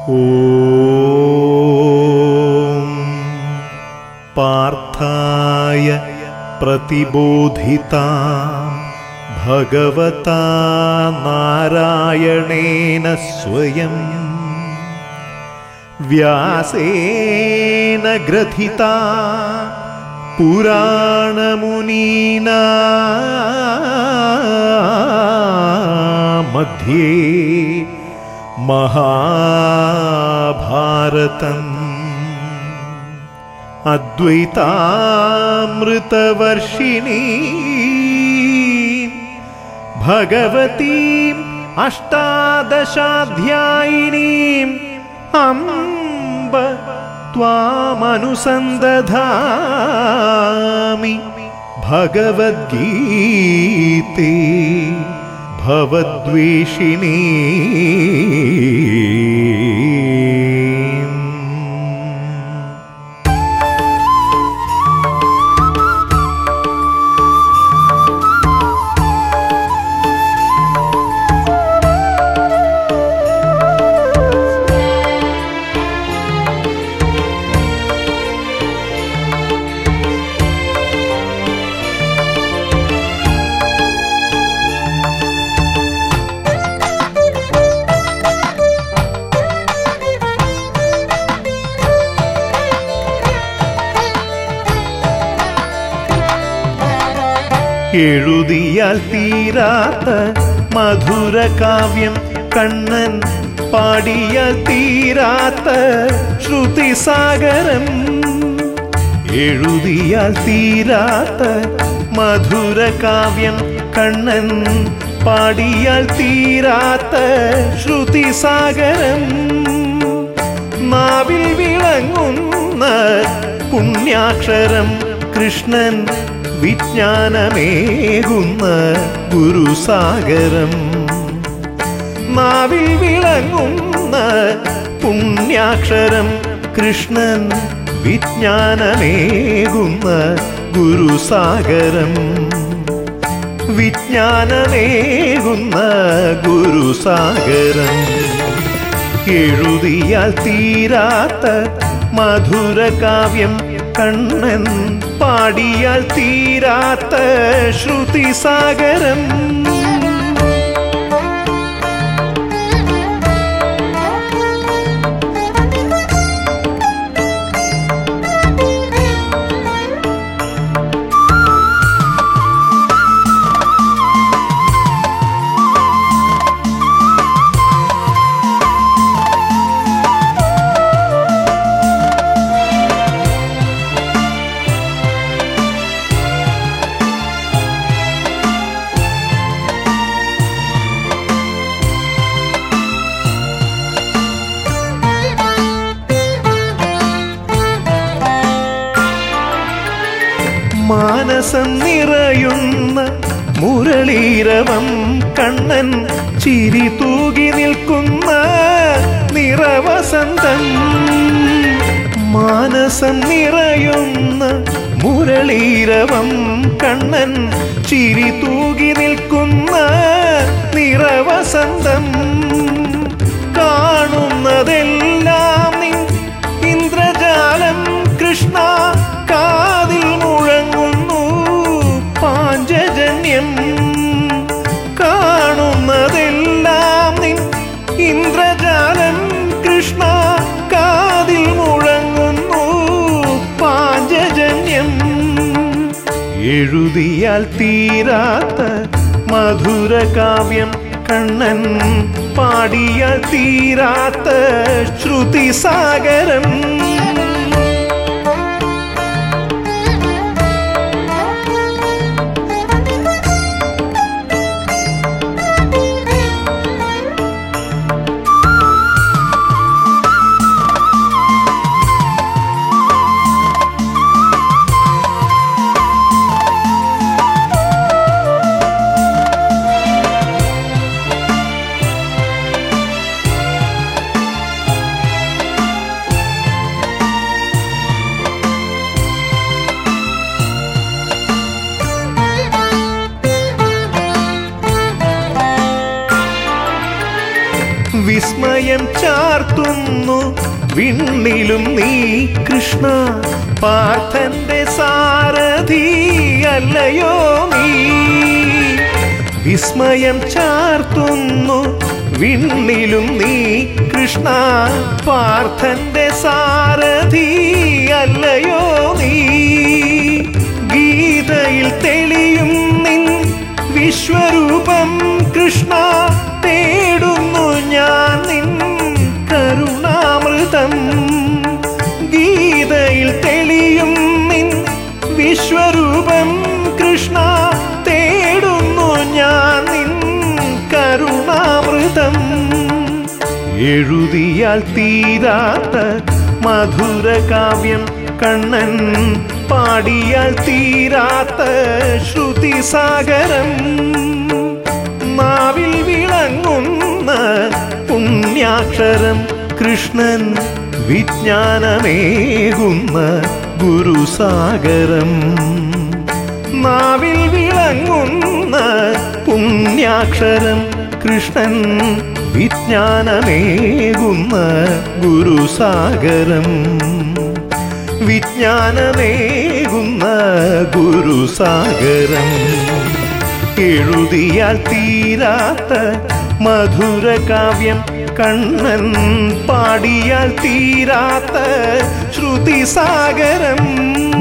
ॐ पार्थाय प्रतिबोधिता भगवता नारायणेन स्वयम् व्यासेन ग्रथिता पुराणमुनीना मध्ये महाभारतम् अद्वैतामृतवर्षिणी भगवतीम् अष्टादशाध्यायिनीम् अम्ब त्वामनुसन्दधामि भगवद्गीते भवद्वेषिणी എഴുതിയാൽ തീരാത്ത മധുര കാവ്യം കണ്ണൻ പാടിയാൽ തീരാത്ത ശ്രുതിസാഗരം എഴുതിയാൽ തീരാത്ത മധുര കാവ്യം കണ്ണൻ പാടിയാൽ തീരാത്ത ശ്രുതിസാഗരം നാവിൽ വിളങ്ങുന്ന പുണ്യാക്ഷരം കൃഷ്ണൻ വിജ്ഞാനമേകുന്ന ഗുരുസാഗരം നാവിൽ വിളങ്ങുന്ന പുണ്യാക്ഷരം കൃഷ്ണൻ വിജ്ഞാനമേകുന്ന ഗുരുസാഗരം വിജ്ഞാനമേകുന്ന ഗുരുസാഗരം എഴുതിയാൽ തീരാത്ത മധുര കാവ്യം കണ്ണൻ പാടിയാൽ തീരാത്ത ശ്രുതിസാഗരം മാനസം നിറയുന്ന മുരളീരവം കണ്ണൻ ചിരി തൂകി നിൽക്കുന്ന നിറവസന്തം മാനസം നിറയുന്ന മുരളീരവം കണ്ണൻ ചിരി തൂകി നിൽക്കുന്ന നിറവസന്തം കാണുന്നതെല്ലാം നിൻ ഇന്ദ്രജാലം കൃഷ്ണ കാതിൽ മുഴങ്ങുന്നു പാഞ്ചജന്യം കാണുന്നതെല്ലാം നിൻ ഇന്ദ്രജാലം കൃഷ്ണ കാതിൽ മുഴങ്ങുന്നു പാഞ്ചജന്യം എഴുതിയാൽ തീരാത്ത മധുര കാവ്യം കണ്ണൻ പാടിയാൽ തീരാത്ത ശ്രുതിസാഗരം വിസ്മയം ചാർത്തുന്നു വിണ്ണിലും നീ കൃഷ്ണ പാർത്ഥന്റെ സാരഥി അല്ലയോ നീ വിസ്മയം ചാർത്തുന്നു വിണ്ണിലും നീ കൃഷ്ണ പാർത്ഥന്റെ സാരഥി അല്ലയോ നീ ഗീതയിൽ തെളിയും നിൻ വിശ്വരൂപം കൃഷ്ണ തേടുന്നു ഞാൻ നിൻ കരുണാമൃതം ഗീതയിൽ തെളിയും നിൻ വിശ്വരൂപം കൃഷ്ണ തേടുന്നു ഞാൻ നിൻ കരുണാമൃതം എഴുതിയാൽ തീരാത്ത മധുരകാവ്യം കണ്ണൻ പാടിയാൽ തീരാത്ത ശ്രുതിസാഗരം നാവിൽ വിളങ്ങുന്ന പുണ്യാക്ഷരം കൃഷ്ണൻ വിജ്ഞാനമേകുന്ന ഗുരുസാഗരം നാവിൽ വിളങ്ങുന്ന പുണ്യാക്ഷരം കൃഷ്ണൻ വിജ്ഞാനമേകുന്ന ഗുരുസാഗരം വിജ്ഞാനമേകുന്ന ഗുരുസാഗരം എഴുതിയാൽ തീരാത്ത മധുരകാവ്യം കണ്ണൻ പാടിയാൽ തീരാത്ത ശ്രുതിസാഗരം